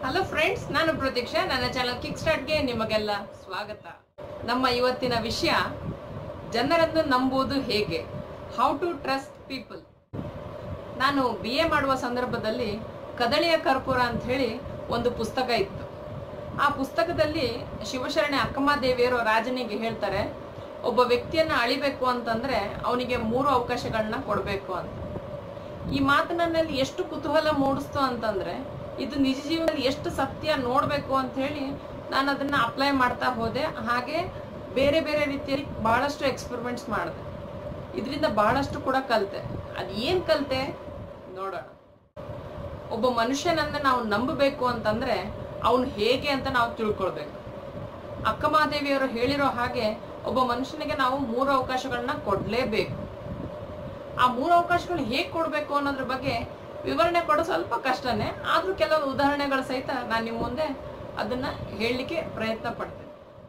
Hello friends ನಾನು ಪ್ರತೀಕ್ಷಾ ನನ್ನ channel kick ಸ್ಟಾರ್ಟ್ಗೆ ನಿಮಗೆಲ್ಲ ಸ್ವಾಗತ ನಮ್ಮ ಇವತ್ತಿನ ವಿಷಯ ಜನರನ್ನು ನಂಬುವುದು ಹೇಗೆ ಹೌ ಟು ಟ್ರಸ್ಟ್ ಪೀಪಲ್ ನಾನು ಬಿ ಎ ಮಾಡುವ ಸಂದರ್ಭದಲ್ಲಿ ಕದಳಿಯ ಕರ್ಪೂರ ಅಂತ ಹೇಳಿ ಒಂದು ಪುಸ್ತಕ ಇತ್ತು ಆ ಪುಸ್ತಕದಲ್ಲಿ ಶಿವಶರಣೆ ಅಕ್ಕಮಹಾದೇವಿಯರು ರಾಜನಿಗೆ ಹೇಳ್ತಾರೆ ಒಬ್ಬ ವ್ಯಕ್ತಿಯನ್ನ ಅಳಿಬೇಕು ಅಂತಂದ್ರೆ ಅವನಿಗೆ ಮೂರು ಅವಕಾಶಗಳನ್ನ ಕೊಡಬೇಕು ಅಂತ ಈ ಮಾತು ನನ್ನಲ್ಲಿ ಎಷ್ಟು ಕುತೂಹಲ ಮೂಡಿಸ್ತು ಅಂತಂದ್ರೆ ಇದು ನಿಜ ಜೀವನದಲ್ಲಿ ಎಷ್ಟು ಸತ್ಯ ನೋಡ್ಬೇಕು ಅಂತ ಹೇಳಿ ನಾನು ಅದನ್ನ ಅಪ್ಲೈ ಮಾಡ್ತಾ ಹೋದೆ ಹಾಗೆ ಬೇರೆ ಬೇರೆ ರೀತಿಯಲ್ಲಿ ಬಹಳಷ್ಟು ಎಕ್ಸ್ಪೆರಿಮೆಂಟ್ಸ್ ಮಾಡಿದೆ ಇದರಿಂದ ಬಹಳಷ್ಟು ಕೂಡ ಕಲಿತೆ ಅದ್ ಏನ್ ಕಲಿತೆ ನೋಡೋಣ ಒಬ್ಬ ಮನುಷ್ಯನನ್ನ ನಾವು ನಂಬಬೇಕು ಅಂತಂದ್ರೆ ಅವನು ಹೇಗೆ ಅಂತ ನಾವು ತಿಳ್ಕೊಳ್ಬೇಕು ಅಕ್ಕಮಹಾದೇವಿಯವರು ಹೇಳಿರೋ ಹಾಗೆ ಒಬ್ಬ ಮನುಷ್ಯನಿಗೆ ನಾವು ಮೂರು ಅವಕಾಶಗಳನ್ನ ಕೊಡ್ಲೇಬೇಕು ಆ ಮೂರು ಅವಕಾಶಗಳು ಹೇಗೆ ಕೊಡಬೇಕು ಅನ್ನೋದ್ರ ಬಗ್ಗೆ ವಿವರಣೆ ಕೊಡೋ ಸ್ವಲ್ಪ ಕಷ್ಟನೇ ಆದ್ರೂ ಕೆಲವು ಉದಾಹರಣೆಗಳ ಸಹಿತ ನಾನು ನಿಮ್ಮ ಮುಂದೆ ಅದನ್ನ ಹೇಳಲಿಕ್ಕೆ ಪ್ರಯತ್ನ ಪಡ್ತೇನೆ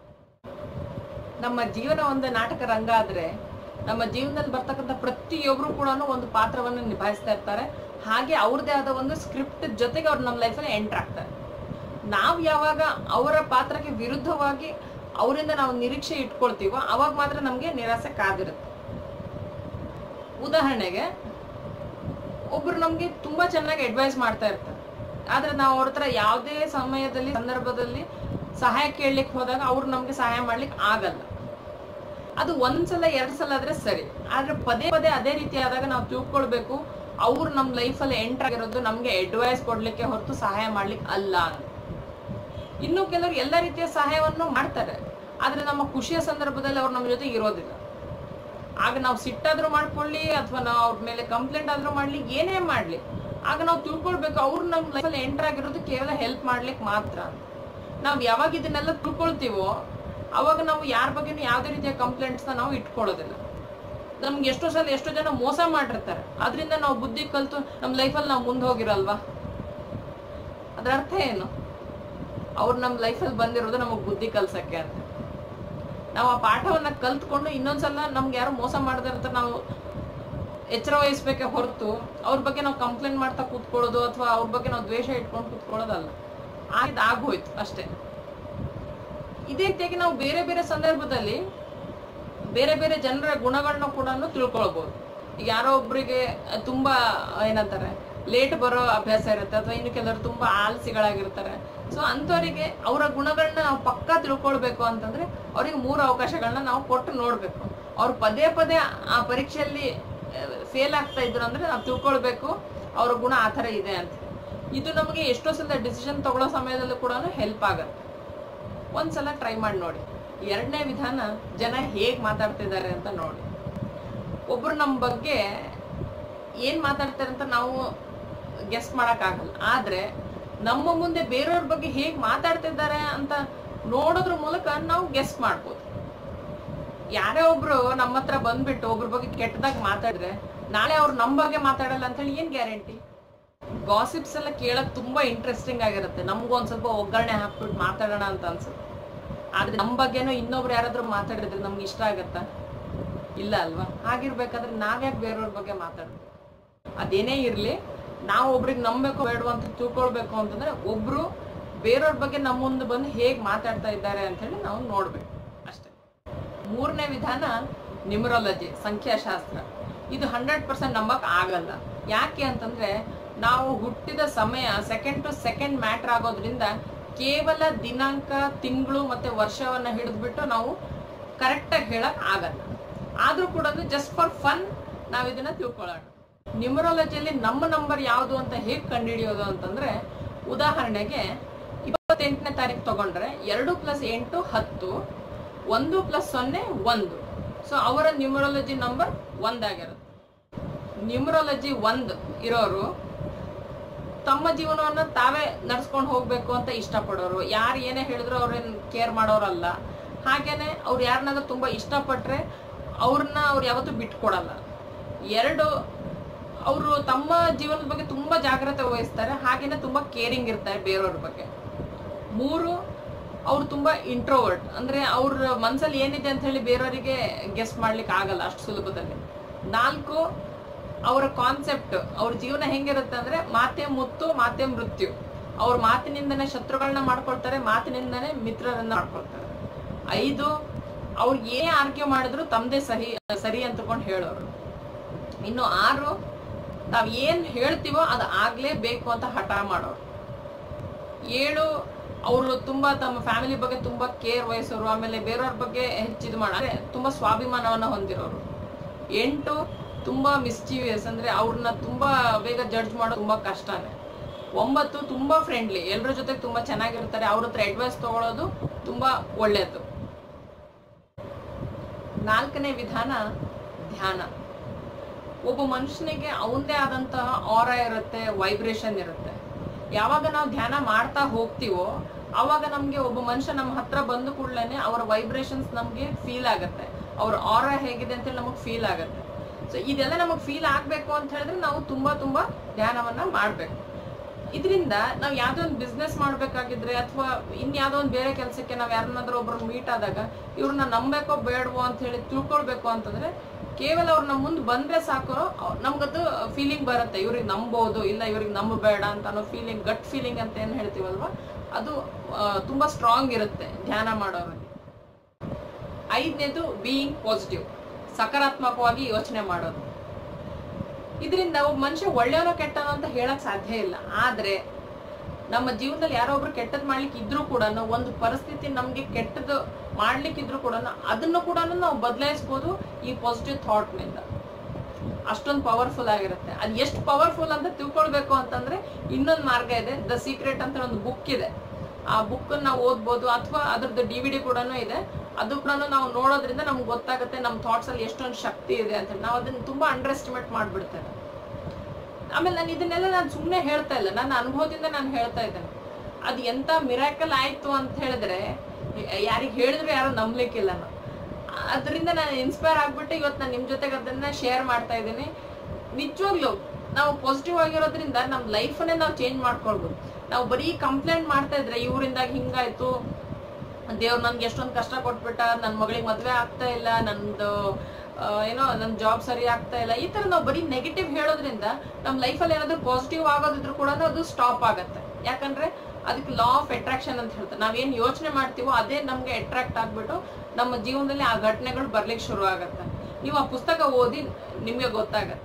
ನಮ್ಮ ಜೀವನ ಒಂದು ನಾಟಕ ರಂಗ ಆದ್ರೆ ನಮ್ಮ ಜೀವನದಲ್ಲಿ ಬರ್ತಕ್ಕಂಥ ಪ್ರತಿಯೊಬ್ರು ಕೂಡ ಒಂದು ಪಾತ್ರವನ್ನು ನಿಭಾಯಿಸ್ತಾ ಇರ್ತಾರೆ ಹಾಗೆ ಅವ್ರದೇ ಆದ ಒಂದು ಸ್ಕ್ರಿಪ್ಟ್ ಜೊತೆಗೆ ಅವ್ರು ನಮ್ಮ ಲೈಫಲ್ಲಿ ಎಂಟರ್ ಆಗ್ತಾರೆ ನಾವು ಯಾವಾಗ ಅವರ ಪಾತ್ರಕ್ಕೆ ವಿರುದ್ಧವಾಗಿ ಅವರಿಂದ ನಾವು ನಿರೀಕ್ಷೆ ಇಟ್ಕೊಳ್ತೀವೋ ಅವಾಗ ಮಾತ್ರ ನಮಗೆ ನಿರಾಸೆ ಕಾದಿರುತ್ತೆ ಉದಾಹರಣೆಗೆ ಒಬ್ರು ನಮ್ಗೆ ತುಂಬಾ ಚೆನ್ನಾಗಿ ಅಡ್ವೈಸ್ ಮಾಡ್ತಾ ಇರ್ತಾರೆ ಆದ್ರೆ ನಾವು ಅವ್ರ ಹತ್ರ ಯಾವುದೇ ಸಮಯದಲ್ಲಿ ಸಂದರ್ಭದಲ್ಲಿ ಸಹಾಯ ಕೇಳಲಿಕ್ಕೆ ಹೋದಾಗ ಅವ್ರು ನಮ್ಗೆ ಸಹಾಯ ಮಾಡ್ಲಿಕ್ಕೆ ಆಗಲ್ಲ ಅದು ಒಂದ್ಸಲ ಎರಡ್ ಸಲ ಆದ್ರೆ ಸರಿ ಆದ್ರೆ ಪದೇ ಪದೇ ಅದೇ ರೀತಿ ಆದಾಗ ನಾವು ತಿಳ್ಕೊಳ್ಬೇಕು ಅವ್ರು ನಮ್ಮ ಲೈಫಲ್ಲಿ ಎಂಟರ್ ಆಗಿರೋದು ನಮ್ಗೆ ಅಡ್ವೈಸ್ ಕೊಡ್ಲಿಕ್ಕೆ ಹೊರತು ಸಹಾಯ ಮಾಡ್ಲಿಕ್ಕೆ ಅಲ್ಲ ಅಂತ ಇನ್ನು ಕೆಲವರು ಎಲ್ಲ ರೀತಿಯ ಸಹಾಯವನ್ನು ಮಾಡ್ತಾರೆ ಆದ್ರೆ ನಮ್ಮ ಖುಷಿಯ ಸಂದರ್ಭದಲ್ಲಿ ಅವ್ರು ನಮ್ಮ ಜೊತೆ ಇರೋದಿಲ್ಲ ಆಗ ನಾವು ಸಿಟ್ಟಾದ್ರೂ ಮಾಡ್ಕೊಳ್ಳಿ ಅಥವಾ ನಾವು ಅವ್ರ ಮೇಲೆ ಕಂಪ್ಲೇಂಟ್ ಆದ್ರೂ ಮಾಡ್ಲಿ ಏನೇ ಮಾಡ್ಲಿ ಆಗ ನಾವು ತಿಳ್ಕೊಳ್ಬೇಕು ಅವ್ರು ನಮ್ಮ ಲೈಫಲ್ಲಿ ಎಂಟರ್ ಆಗಿರೋದು ಕೇವಲ ಹೆಲ್ಪ್ ಮಾಡ್ಲಿಕ್ಕೆ ಮಾತ್ರ ನಾವು ಯಾವಾಗ ಇದನ್ನೆಲ್ಲ ತಿಳ್ಕೊಳ್ತೀವೋ ಅವಾಗ ನಾವು ಯಾರ ಬಗ್ಗೆನೂ ಯಾವುದೇ ರೀತಿಯ ಕಂಪ್ಲೇಂಟ್ಸ್ನ ನಾವು ಇಟ್ಕೊಳ್ಳೋದಿಲ್ಲ ನಮ್ಗೆ ಎಷ್ಟೋ ಸಲ ಎಷ್ಟೋ ಜನ ಮೋಸ ಮಾಡಿರ್ತಾರೆ ಅದರಿಂದ ನಾವು ಬುದ್ಧಿ ಕಲ್ತು ನಮ್ಮ ಲೈಫಲ್ಲಿ ನಾವು ಮುಂದೆ ಹೋಗಿರಲ್ವಾ ಅದ್ರ ಅರ್ಥ ಏನು ಅವ್ರು ನಮ್ಮ ಲೈಫಲ್ಲಿ ಬಂದಿರೋದು ನಮಗೆ ಬುದ್ಧಿ ಕಲ್ಸಕ್ಕೆ ಅಂತ ನಾವು ಆ ಪಾಠವನ್ನ ಕಲ್ತ್ಕೊಂಡು ಇನ್ನೊಂದ್ಸಲ ನಮ್ಗೆ ಯಾರು ಮೋಸ ಮಾಡದಿರ್ತಾರೆ ನಾವು ಎಚ್ಚರ ವಹಿಸ್ಬೇಕೆ ಹೊರತು ಅವ್ರ ಬಗ್ಗೆ ನಾವು ಕಂಪ್ಲೇಂಟ್ ಮಾಡ್ತಾ ಕೂತ್ಕೊಳ್ಳೋದು ಅಥವಾ ಅವ್ರ ಬಗ್ಗೆ ನಾವು ದ್ವೇಷ ಇಟ್ಕೊಂಡು ಕೂತ್ಕೊಳ್ಳೋದಲ್ಲ ಆಯ್ತು ಆಗೋಯ್ತು ಅಷ್ಟೇ ಇದೇ ರೀತಿಯಾಗಿ ನಾವು ಬೇರೆ ಬೇರೆ ಸಂದರ್ಭದಲ್ಲಿ ಬೇರೆ ಬೇರೆ ಜನರ ಗುಣಗಳನ್ನ ಕೂಡ ತಿಳ್ಕೊಳ್ಬಹುದು ಈಗ ಯಾರೋ ಒಬ್ರಿಗೆ ತುಂಬಾ ಏನಂತಾರೆ ಲೇಟ್ ಬರೋ ಅಭ್ಯಾಸ ಇರುತ್ತೆ ಅಥವಾ ಇನ್ನು ಕೆಲವರು ತುಂಬಾ ಆಲಸಿಗಳಾಗಿರ್ತಾರೆ ಸೊ ಅಂಥವರಿಗೆ ಅವರ ಗುಣಗಳನ್ನ ನಾವು ಪಕ್ಕಾ ತಿಳ್ಕೊಳ್ಬೇಕು ಅಂತಂದ್ರೆ ಅವ್ರಿಗೆ ಮೂರು ಅವಕಾಶಗಳನ್ನ ನಾವು ಕೊಟ್ಟು ನೋಡ್ಬೇಕು ಅವ್ರು ಪದೇ ಪದೇ ಆ ಪರೀಕ್ಷೆಯಲ್ಲಿ ಫೇಲ್ ಆಗ್ತಾ ಇದ್ರು ಅಂದ್ರೆ ನಾವು ತಿಳ್ಕೊಳ್ಬೇಕು ಅವ್ರ ಗುಣ ಆ ಥರ ಇದೆ ಅಂತ ಇದು ನಮಗೆ ಎಷ್ಟೋ ಸಲ ಡಿಸಿಷನ್ ತಗೊಳ್ಳೋ ಸಮಯದಲ್ಲೂ ಕೂಡ ಹೆಲ್ಪ್ ಆಗುತ್ತೆ ಒಂದ್ಸಲ ಟ್ರೈ ಮಾಡಿ ನೋಡಿ ಎರಡನೇ ವಿಧಾನ ಜನ ಹೇಗ್ ಮಾತಾಡ್ತಿದ್ದಾರೆ ಅಂತ ನೋಡಿ ಒಬ್ರು ನಮ್ಮ ಬಗ್ಗೆ ಏನ್ ಮಾತಾಡ್ತಾರೆ ಅಂತ ನಾವು ಗೆಸ್ಟ್ ಆಗಲ್ಲ ಆದ್ರೆ ನಮ್ಮ ಮುಂದೆ ಬೇರೆಯವ್ರ ಬಗ್ಗೆ ಹೇಗ್ ಮಾತಾಡ್ತಿದ್ದಾರೆ ಅಂತ ನೋಡೋದ್ರ ಮೂಲಕ ನಾವು ಗೆಸ್ಟ್ ಮಾಡ್ಬೋದು ಯಾರೇ ಒಬ್ರು ನಮ್ಮ ಹತ್ರ ಬಂದ್ಬಿಟ್ಟು ಒಬ್ರ ಬಗ್ಗೆ ಕೆಟ್ಟದಾಗ ಮಾತಾಡಿದ್ರೆ ನಾಳೆ ಅವ್ರು ನಮ್ಮ ಬಗ್ಗೆ ಮಾತಾಡಲ್ಲ ಅಂತ ಹೇಳಿ ಏನ್ ಗ್ಯಾರಂಟಿ ಗಾಸಿಪ್ಸ್ ಎಲ್ಲ ಕೇಳಕ್ ತುಂಬಾ ಇಂಟ್ರೆಸ್ಟಿಂಗ್ ಆಗಿರುತ್ತೆ ನಮಗೂ ಒಂದ್ ಸ್ವಲ್ಪ ಒಗ್ಗರಣೆ ಹಾಕ್ಬಿಟ್ಟು ಮಾತಾಡೋಣ ಅಂತ ಅನ್ಸುತ್ತೆ ಆದ್ರೆ ನಮ್ಮ ಬಗ್ಗೆನೂ ಇನ್ನೊಬ್ರು ಯಾರಾದ್ರೂ ಮಾತಾಡಿದ್ರೆ ನಮ್ಗೆ ಇಷ್ಟ ಆಗತ್ತಾ ಇಲ್ಲ ಅಲ್ವಾ ಹಾಗಿರ್ಬೇಕಾದ್ರೆ ನಾವ್ಯಾಕೆ ಬೇರೆಯವ್ರ ಬಗ್ಗೆ ಮಾತಾಡ್ಬೇಕು ಅದೇನೇ ಇರ್ಲಿ ನಾವು ಒಬ್ರಿಗೆ ನಂಬಬೇಕು ಬೇಡವಾ ಅಂತ ತಿಳ್ಕೊಳ್ಬೇಕು ಅಂತಂದ್ರೆ ಒಬ್ರು ಬೇರೆಯವ್ರ ಬಗ್ಗೆ ನಮ್ಮ ಮುಂದೆ ಬಂದು ಹೇಗ್ ಮಾತಾಡ್ತಾ ಇದ್ದಾರೆ ಅಂತ ಹೇಳಿ ನಾವು ನೋಡ್ಬೇಕು ಅಷ್ಟೇ ಮೂರನೇ ವಿಧಾನ ನ್ಯೂಮರಾಲಜಿ ಸಂಖ್ಯಾಶಾಸ್ತ್ರ ಇದು ಹಂಡ್ರೆಡ್ ಪರ್ಸೆಂಟ್ ನಂಬಕ್ ಆಗಲ್ಲ ಯಾಕೆ ಅಂತಂದ್ರೆ ನಾವು ಹುಟ್ಟಿದ ಸಮಯ ಸೆಕೆಂಡ್ ಟು ಸೆಕೆಂಡ್ ಮ್ಯಾಟರ್ ಆಗೋದ್ರಿಂದ ಕೇವಲ ದಿನಾಂಕ ತಿಂಗಳು ಮತ್ತೆ ವರ್ಷವನ್ನ ಹಿಡಿದ್ಬಿಟ್ಟು ನಾವು ಕರೆಕ್ಟಾಗಿ ಹೇಳಕ್ ಆಗಲ್ಲ ಆದ್ರೂ ಕೂಡ ಜಸ್ಟ್ ಫಾರ್ ಫನ್ ನಾವು ಇದನ್ನ ತಿಳ್ಕೊಳ್ಳೋಣ ನ್ಯೂಮರಾಲಜಿಯಲ್ಲಿ ನಮ್ಮ ನಂಬರ್ ಯಾವುದು ಅಂತ ಹೇಗೆ ಕಂಡುಹಿಡಿಯೋದು ಅಂತಂದ್ರೆ ಉದಾಹರಣೆಗೆ ಇಪ್ಪತ್ತೆಂಟನೇ ತಾರೀಕು ತಗೊಂಡ್ರೆ ಎರಡು ಪ್ಲಸ್ ಎಂಟು ಹತ್ತು ಒಂದು ಪ್ಲಸ್ ಸೊನ್ನೆ ಒಂದು ಸೊ ಅವರ ನ್ಯೂಮರಾಲಜಿ ನಂಬರ್ ಒಂದಾಗಿರುತ್ತೆ ನ್ಯೂಮರಾಲಜಿ ಒಂದು ಇರೋರು ತಮ್ಮ ಜೀವನವನ್ನ ತಾವೇ ನಡ್ಸ್ಕೊಂಡು ಹೋಗ್ಬೇಕು ಅಂತ ಇಷ್ಟಪಡೋರು ಯಾರು ಏನೇ ಹೇಳಿದ್ರು ಅವ್ರೇನ್ ಕೇರ್ ಮಾಡೋರಲ್ಲ ಹಾಗೇನೆ ಅವ್ರು ಯಾರನ್ನಾದ್ರೂ ತುಂಬಾ ಇಷ್ಟಪಟ್ರೆ ಅವ್ರನ್ನ ಅವ್ರು ಯಾವತ್ತೂ ಬಿಟ್ಕೊಡಲ್ಲ ಎರಡು ಅವರು ತಮ್ಮ ಜೀವನದ ಬಗ್ಗೆ ತುಂಬಾ ಜಾಗ್ರತೆ ವಹಿಸ್ತಾರೆ ಹಾಗೇನೆ ತುಂಬಾ ಕೇರಿಂಗ್ ಇರ್ತಾರೆ ಬೇರೆಯವ್ರ ಬಗ್ಗೆ ಮೂರು ಅವ್ರು ತುಂಬಾ ಇಂಟ್ರೋವರ್ಟ್ ಅಂದ್ರೆ ಅವ್ರ ಮನ್ಸಲ್ಲಿ ಏನಿದೆ ಅಂತ ಹೇಳಿ ಬೇರೆಯವರಿಗೆ ಗೆಸ್ಟ್ ಮಾಡ್ಲಿಕ್ಕೆ ಆಗಲ್ಲ ಅಷ್ಟು ಸುಲಭದಲ್ಲಿ ನಾಲ್ಕು ಅವರ ಕಾನ್ಸೆಪ್ಟ್ ಅವ್ರ ಜೀವನ ಹೆಂಗಿರುತ್ತೆ ಅಂದ್ರೆ ಮಾತೆ ಮುತ್ತು ಮಾತೆ ಮೃತ್ಯು ಅವ್ರ ಮಾತಿನಿಂದನೇ ಶತ್ರುಗಳನ್ನ ಮಾಡ್ಕೊಳ್ತಾರೆ ಮಾತಿನಿಂದನೇ ಮಿತ್ರರನ್ನ ಮಾಡ್ಕೊಳ್ತಾರೆ ಐದು ಅವ್ರು ಏನೇ ಆರ್ಗ್ಯೂ ಮಾಡಿದ್ರು ತಮ್ಮದೇ ಸಹಿ ಸರಿ ಅಂತಕೊಂಡು ಹೇಳೋರು ಇನ್ನು ಆರು ನಾವ್ ಏನ್ ಹೇಳ್ತೀವೋ ಅದು ಆಗ್ಲೇಬೇಕು ಅಂತ ಹಠ ಮಾಡೋರು ಏಳು ಅವರು ತುಂಬಾ ತಮ್ಮ ಫ್ಯಾಮಿಲಿ ಬಗ್ಗೆ ತುಂಬಾ ಕೇರ್ ವಹಿಸೋರು ಆಮೇಲೆ ಬೇರೆಯವ್ರ ಬಗ್ಗೆ ಹೆಚ್ಚಿದು ಮಾಡಿ ತುಂಬಾ ಸ್ವಾಭಿಮಾನವನ್ನ ಹೊಂದಿರೋರು ಎಂಟು ತುಂಬಾ ಮಿಸ್ಚೀವಿಯಸ್ ಅಂದ್ರೆ ಅವ್ರನ್ನ ತುಂಬಾ ಬೇಗ ಜಡ್ಜ್ ಮಾಡೋದು ತುಂಬಾ ಕಷ್ಟನೇ ಒಂಬತ್ತು ತುಂಬಾ ಫ್ರೆಂಡ್ಲಿ ಎಲ್ಲರ ಜೊತೆ ತುಂಬಾ ಚೆನ್ನಾಗಿರ್ತಾರೆ ಅವ್ರ ಹತ್ರ ಅಡ್ವೈಸ್ ತಗೊಳ್ಳೋದು ತುಂಬಾ ಒಳ್ಳೇದು ನಾಲ್ಕನೇ ವಿಧಾನ ಧ್ಯಾನ ಒಬ್ಬ ಮನುಷ್ಯನಿಗೆ ಅವಂದೇ ಆದಂತಹ ಆರ ಇರುತ್ತೆ ವೈಬ್ರೇಷನ್ ಇರುತ್ತೆ ಯಾವಾಗ ನಾವು ಧ್ಯಾನ ಮಾಡ್ತಾ ಹೋಗ್ತೀವೋ ಅವಾಗ ನಮ್ಗೆ ಒಬ್ಬ ಮನುಷ್ಯ ನಮ್ಮ ಹತ್ರ ಬಂದ ಕೂಡಲೇ ಅವರ ವೈಬ್ರೇಷನ್ಸ್ ನಮ್ಗೆ ಫೀಲ್ ಆಗುತ್ತೆ ಅವ್ರ ಆರ ಹೇಗಿದೆ ಅಂತೇಳಿ ನಮಗೆ ಫೀಲ್ ಆಗುತ್ತೆ ಸೊ ಇದೆಲ್ಲ ನಮಗೆ ಫೀಲ್ ಆಗ್ಬೇಕು ಅಂತ ಹೇಳಿದ್ರೆ ನಾವು ತುಂಬಾ ತುಂಬಾ ಧ್ಯಾನವನ್ನ ಮಾಡ್ಬೇಕು ಇದರಿಂದ ನಾವು ಯಾವ್ದೋ ಒಂದು ಬಿಸ್ನೆಸ್ ಮಾಡ್ಬೇಕಾಗಿದ್ರೆ ಅಥವಾ ಇನ್ಯಾವುದೋ ಒಂದು ಬೇರೆ ಕೆಲಸಕ್ಕೆ ನಾವು ಯಾರನ್ನಾದ್ರೂ ಒಬ್ರು ಮೀಟ್ ಆದಾಗ ಇವ್ರನ್ನ ನಂಬೇಕೋ ಬೇಡವೋ ಅಂತ ಹೇಳಿ ತಿಳ್ಕೊಳ್ಬೇಕು ಅಂತಂದ್ರೆ ಕೇವಲ ಅವ್ರು ನಮ್ಮ ಮುಂದೆ ಬಂದ್ರೆ ಸಾಕು ಅವ್- ನಮ್ಗದು ಫೀಲಿಂಗ್ ಬರುತ್ತೆ ಇವ್ರಿಗೆ ನಂಬೋದು ಇಲ್ಲ ಇವ್ರಿಗೆ ನಂಬಬೇಡ ಅಂತ ಅನ್ನೋ ಫೀಲಿಂಗ್ ಗಟ್ ಫೀಲಿಂಗ್ ಅಂತ ಏನ್ ಹೇಳ್ತೀವಲ್ವಾ ಅದು ಆ, ತುಂಬಾ ಸ್ಟ್ರಾಂಗ್ ಇರುತ್ತೆ ಧ್ಯಾನ ಮಾಡೋರಲ್ಲಿ ಐದನೇದು ಬೀಯಿಂಗ್ ಪಾಸಿಟಿವ್ ಸಕಾರಾತ್ಮಕವಾಗಿ ಯೋಚನೆ ಮಾಡೋದು ಇದರಿಂದ ಒಬ್ಬ ಮನುಷ್ಯ ಒಳ್ಳೆಯವನೋ ಕೆಟ್ಟನೋ ಅಂತ ಹೇಳಕ್ ಸಾಧ್ಯ ಇಲ್ಲ ಆದ್ರೆ ನಮ್ಮ ಜೀವನದಲ್ಲಿ ಯಾರೋ ಒಬ್ರು ಕೆಟ್ಟದ್ ಮಾಡ್ಲಿಕ್ಕೆ ಇದ್ರೂ ಕೂಡ ಒಂದು ಪರಿಸ್ಥಿತಿ ನಮ್ಗೆ ಕೆಟ್ಟದ್ದು ಮಾಡ್ಲಿಕ್ಕಿದ್ರು ಕೂಡ ಅದನ್ನು ಕೂಡ ನಾವು ಬದಲಾಯಿಸ್ಬೋದು ಈ ಪಾಸಿಟಿವ್ ಥಾಟ್ ನಿಂದ ಅಷ್ಟೊಂದು ಪವರ್ಫುಲ್ ಆಗಿರುತ್ತೆ ಅದು ಎಷ್ಟು ಪವರ್ಫುಲ್ ಅಂತ ತಿಳ್ಕೊಳ್ಬೇಕು ಅಂತಂದ್ರೆ ಇನ್ನೊಂದು ಮಾರ್ಗ ಇದೆ ದ ಸೀಕ್ರೆಟ್ ಅಂತ ಒಂದು ಬುಕ್ ಇದೆ ಆ ಬುಕ್ ನಾವು ಓದ್ಬೋದು ಅಥವಾ ಅದ್ರದ್ದು ಡಿ ವಿ ಡಿ ಕೂಡ ಇದೆ ಅದು ಕೂಡ ನಾವು ನೋಡೋದ್ರಿಂದ ನಮ್ಗೆ ಗೊತ್ತಾಗುತ್ತೆ ನಮ್ಮ ಥಾಟ್ಸ್ ಅಲ್ಲಿ ಎಷ್ಟೊಂದು ಶಕ್ತಿ ಇದೆ ಅಂತ ಹೇಳಿ. ನಾವು ಅದನ್ನ ತುಂಬಾ ಅಂಡರ್ ಎಸ್ಟಿಮೇಟ್ ಮಾಡ್ಬಿಡ್ತೇವೆ ಆಮೇಲೆ ನಾನು ಇದನ್ನೆಲ್ಲ ನಾನು ಸುಮ್ಮನೆ ಹೇಳ್ತಾ ಇಲ್ಲ ನನ್ನ ಅನುಭವದಿಂದ ನಾನು ಹೇಳ್ತಾ ಇದ್ದೇನೆ ಅದು ಎಂತ ಮಿರಾಕಲ್ ಆಯ್ತು ಅಂತ ಹೇಳಿದ್ರೆ ಯಾರಿಗೆ ಹೇಳಿದ್ರು ಯಾರು ನಂಬ್ಲಿಕ್ಕಿಲ್ಲ ನಾನು ಅದರಿಂದ ನಾನು ಇನ್ಸ್ಪೈರ್ ಆಗ್ಬಿಟ್ಟು ಇವತ್ತು ನಾನು ನಿಮ್ಮ ಜೊತೆಗೆ ಅದನ್ನ ಶೇರ್ ಮಾಡ್ತಾ ಇದ್ದೀನಿ ನಿಜವಾಗ್ಲೂ ನಾವು ಪಾಸಿಟಿವ್ ಆಗಿರೋದ್ರಿಂದ ನಮ್ಮ ಲೈಫನ್ನೇ ನಾವು ಚೇಂಜ್ ಮಾಡ್ಕೊಳ್ಬೋದು ನಾವು ಬರೀ ಕಂಪ್ಲೇಂಟ್ ಮಾಡ್ತಾ ಇದ್ರೆ ಇವರಿಂದಾಗಿ ಹಿಂಗಾಯ್ತು ದೇವ್ರು ನನ್ಗೆ ಎಷ್ಟೊಂದು ಕಷ್ಟ ಕೊಟ್ಬಿಟ್ಟ ನನ್ನ ಮಗಳಿಗೆ ಮದ್ವೆ ಆಗ್ತಾ ಇಲ್ಲ ನಂದು ಆ, ಏನೋ ನನ್ನ ಜಾಬ್ ಸರಿ ಆಗ್ತಾ ಇಲ್ಲ ಈ ತರ ನಾವು ಬರೀ ನೆಗೆಟಿವ್ ಹೇಳೋದ್ರಿಂದ ನಮ್ಮ ಲೈಫಲ್ಲಿ ಏನಾದ್ರು ಪಾಸಿಟಿವ್ ಆಗೋದಿದ್ರು ಕೂಡ ಅದು ಸ್ಟಾಪ್ ಆಗತ್ತೆ ಯಾಕಂದ್ರೆ ಅದಕ್ಕೆ ಲಾ ಆಫ್ ಅಟ್ರಾಕ್ಷನ್ ಅಂತ ಹೇಳ್ತಾರೆ ನಾವೇನ್ ಯೋಚನೆ ಮಾಡ್ತೀವೋ ಅದೇ ನಮ್ಗೆ ಅಟ್ರಾಕ್ಟ್ ಆಗ್ಬಿಟ್ಟು ನಮ್ಮ ಜೀವನದಲ್ಲಿ ಆ ಘಟನೆಗಳು ಬರ್ಲಿಕ್ಕೆ ಶುರು ಆಗತ್ತೆ ನೀವು ಆ ಪುಸ್ತಕ ಓದಿ ನಿಮ್ಗೆ ಗೊತ್ತಾಗತ್ತೆ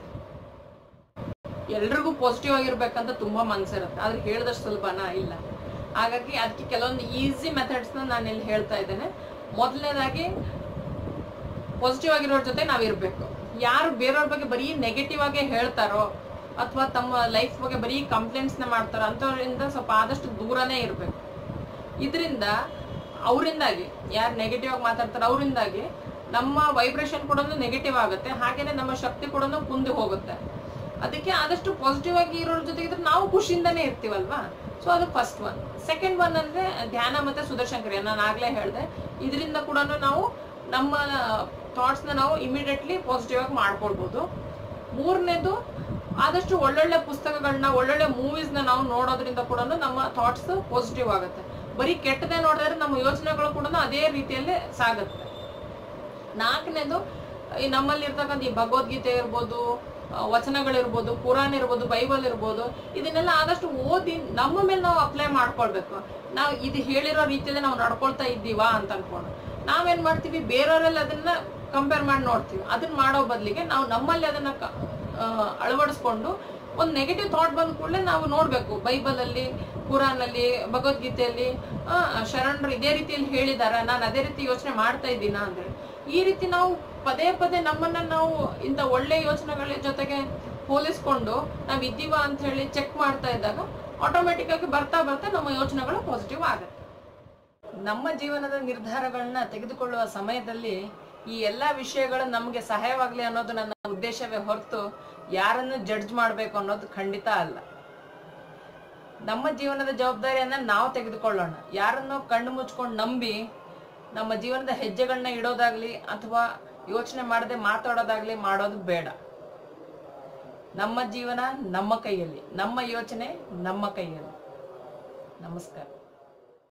ಎಲ್ರಿಗೂ ಪಾಸಿಟಿವ್ ಆಗಿರ್ಬೇಕಂತ ತುಂಬಾ ಮನ್ಸಿರುತ್ತೆ ಆದ್ರೆ ಹೇಳಿದಷ್ಟು ಸುಲಭನಾ ಇಲ್ಲ ಹಾಗಾಗಿ ಅದಕ್ಕೆ ಕೆಲವೊಂದು ಈಸಿ ಮೆಥಡ್ಸ್ನ ನಾನು ಇಲ್ಲಿ ಹೇಳ್ತಾ ಇದ್ದೇನೆ ಮೊದಲನೇದಾಗಿ ಪಾಸಿಟಿವ್ ಆಗಿರೋರ್ ಜೊತೆ ನಾವಿರ್ಬೇಕು ಯಾರು ಬೇರೆಯವ್ರ ಬಗ್ಗೆ ಬರೀ ನೆಗೆಟಿವ್ ಆಗೇ ಹೇಳ್ತಾರೋ ಅಥವಾ ತಮ್ಮ ಲೈಫ್ ಬಗ್ಗೆ ಬರೀ ಕಂಪ್ಲೇಂಟ್ಸ್ ನ ಮಾಡ್ತಾರೋ ಅಂಥವ್ರಿಂದ ಸ್ವಲ್ಪ ಆದಷ್ಟು ದೂರನೇ ಇರಬೇಕು ಇದರಿಂದ ಅವರಿಂದಾಗಿ ಯಾರು ನೆಗೆಟಿವ್ ಆಗಿ ಮಾತಾಡ್ತಾರೋ ಅವರಿಂದಾಗಿ ನಮ್ಮ ವೈಬ್ರೇಷನ್ ಕೂಡ ನೆಗೆಟಿವ್ ಆಗುತ್ತೆ ಹಾಗೇನೆ ನಮ್ಮ ಶಕ್ತಿ ಕೂಡ ಕುಂದು ಹೋಗುತ್ತೆ ಅದಕ್ಕೆ ಆದಷ್ಟು ಪಾಸಿಟಿವ್ ಆಗಿ ಇರೋರ ಜೊತೆ ಇದ್ರೆ ನಾವು ಖುಷಿಯಿಂದಾನೇ ಇರ್ತೀವಲ್ವಾ ಸೊ ಅದು ಫಸ್ಟ್ ಒನ್ ಸೆಕೆಂಡ್ ಒನ್ ಅಂದ್ರೆ ಧ್ಯಾನ ಮತ್ತೆ ಸುದರ್ಶನ್ ಕ್ರಿಯೆ ನಾನು ಆಗ್ಲೇ ಹೇಳಿದೆ ಇದರಿಂದ ಕೂಡ ನಾವು ನಮ್ಮ ಥಾಟ್ಸ್ ನ ನಾವು ಇಮಿಡಿಯೇಟ್ಲಿ ಪಾಸಿಟಿವ್ ಆಗಿ ಮಾಡ್ಕೊಳ್ಬಹುದು ಮೂರನೇದು ಆದಷ್ಟು ಒಳ್ಳೊಳ್ಳೆ ಪುಸ್ತಕಗಳನ್ನ ಒಳ್ಳೊಳ್ಳೆ ಮೂವೀಸ್ ನ ನಾವು ನೋಡೋದ್ರಿಂದ ಕೂಡ ನಮ್ಮ ಥಾಟ್ಸ್ ಪಾಸಿಟಿವ್ ಆಗುತ್ತೆ ಬರೀ ಕೆಟ್ಟದೇ ನೋಡಿದ್ರೆ ನಮ್ಮ ಯೋಚನೆಗಳು ಕೂಡ ಅದೇ ರೀತಿಯಲ್ಲೇ ಸಾಗುತ್ತೆ ನಾಲ್ಕನೇದು ಈ ನಮ್ಮಲ್ಲಿ ಇರ್ತಕ್ಕಂಥ ಈ ಭಗವದ್ಗೀತೆ ಇರ್ಬೋದು ಆ, ವಚನಗಳಿರ್ಬೋದು ಪುರಾಣ ಇರ್ಬೋದು ಬೈಬಲ್ ಇರ್ಬೋದು ಇದನ್ನೆಲ್ಲ ಆದಷ್ಟು ಓದಿ ನಮ್ಮ ಮೇಲೆ ನಾವು ಅಪ್ಲೈ ಮಾಡ್ಕೊಳ್ಬೇಕು ನಾವು ಇದು ಹೇಳಿರೋ ರೀತಿಯಲ್ಲಿ ನಾವು ನಡ್ಕೊಳ್ತಾ ಇದ್ದೀವಾ ಅಂತ ಅನ್ಕೊಂಡು ನಾವೇನ್ ಮಾಡ್ತೀವಿ ಬೇರೆಯವರೆಲ್ಲ ಅದನ್ನ ಕಂಪೇರ್ ಮಾಡಿ ನೋಡ್ತೀವಿ ಅದನ್ನ ಮಾಡೋ ಬದಲಿಗೆ ನಾವು ನಮ್ಮಲ್ಲಿ ಅದನ್ನ ಕ- ಆ, ಅಳವಡಿಸ್ಕೊಂಡು ಒಂದು ನೆಗೆಟಿವ್ ಥಾಟ್ ಬಂದ ಕೂಡಲೇ ನಾವು ನೋಡ್ಬೇಕು ಬೈಬಲ್ ಅಲ್ಲಿ ಕುರಾನಲ್ಲಿ ಭಗವದ್ಗೀತೆಯಲ್ಲಿ ಆ, ಶರಣರು ಇದೇ ರೀತಿಯಲ್ಲಿ ಹೇಳಿದಾರ ನಾನು ಅದೇ ರೀತಿ ಯೋಚನೆ ಮಾಡ್ತಾ ಇದ್ದೀನಾ ಅಂದ್ರೆ ಈ ರೀತಿ ನಾವು ಪದೇ ಪದೇ ನಮ್ಮನ್ನ ನಾವು ಇಂಥ ಒಳ್ಳೆ ಯೋಚನೆಗಳ ಜೊತೆಗೆ ಹೋಲಿಸ್ಕೊಂಡು ನಾವ್ ಇದ್ದೀವಾ ಅಂತ ಹೇಳಿ ಚೆಕ್ ಮಾಡ್ತಾ ಇದ್ದಾಗ ಆಟೋಮೆಟಿಕ್ ಆಗಿ ಬರ್ತಾ ಬರ್ತಾ ನಮ್ಮ ಯೋಚನೆಗಳು ಪಾಸಿಟಿವ್ ಆಗುತ್ತೆ ನಮ್ಮ ಜೀವನದ ನಿರ್ಧಾರಗಳನ್ನ ತೆಗೆದುಕೊಳ್ಳುವ ಸಮಯದಲ್ಲಿ ಈ ಎಲ್ಲಾ ವಿಷಯಗಳು ನಮಗೆ ಸಹಾಯವಾಗ್ಲಿ ಅನ್ನೋದು ನನ್ನ ಉದ್ದೇಶವೇ ಹೊರತು ಯಾರನ್ನು ಜಡ್ಜ್ ಮಾಡ್ಬೇಕು ಅನ್ನೋದು ಖಂಡಿತ ಅಲ್ಲ ನಮ್ಮ ಜೀವನದ ಜವಾಬ್ದಾರಿಯನ್ನ ನಾವು ತೆಗೆದುಕೊಳ್ಳೋಣ ಯಾರನ್ನೋ ಕಣ್ಣು ಮುಚ್ಕೊಂಡು ನಂಬಿ ನಮ್ಮ ಜೀವನದ ಹೆಜ್ಜೆಗಳನ್ನ ಇಡೋದಾಗ್ಲಿ ಅಥವಾ ಯೋಚನೆ ಮಾಡದೆ ಮಾತಾಡೋದಾಗ್ಲಿ ಮಾಡೋದು ಬೇಡ ನಮ್ಮ ಜೀವನ ನಮ್ಮ ಕೈಯಲ್ಲಿ ನಮ್ಮ ಯೋಚನೆ ನಮ್ಮ ಕೈಯಲ್ಲಿ ನಮಸ್ಕಾರ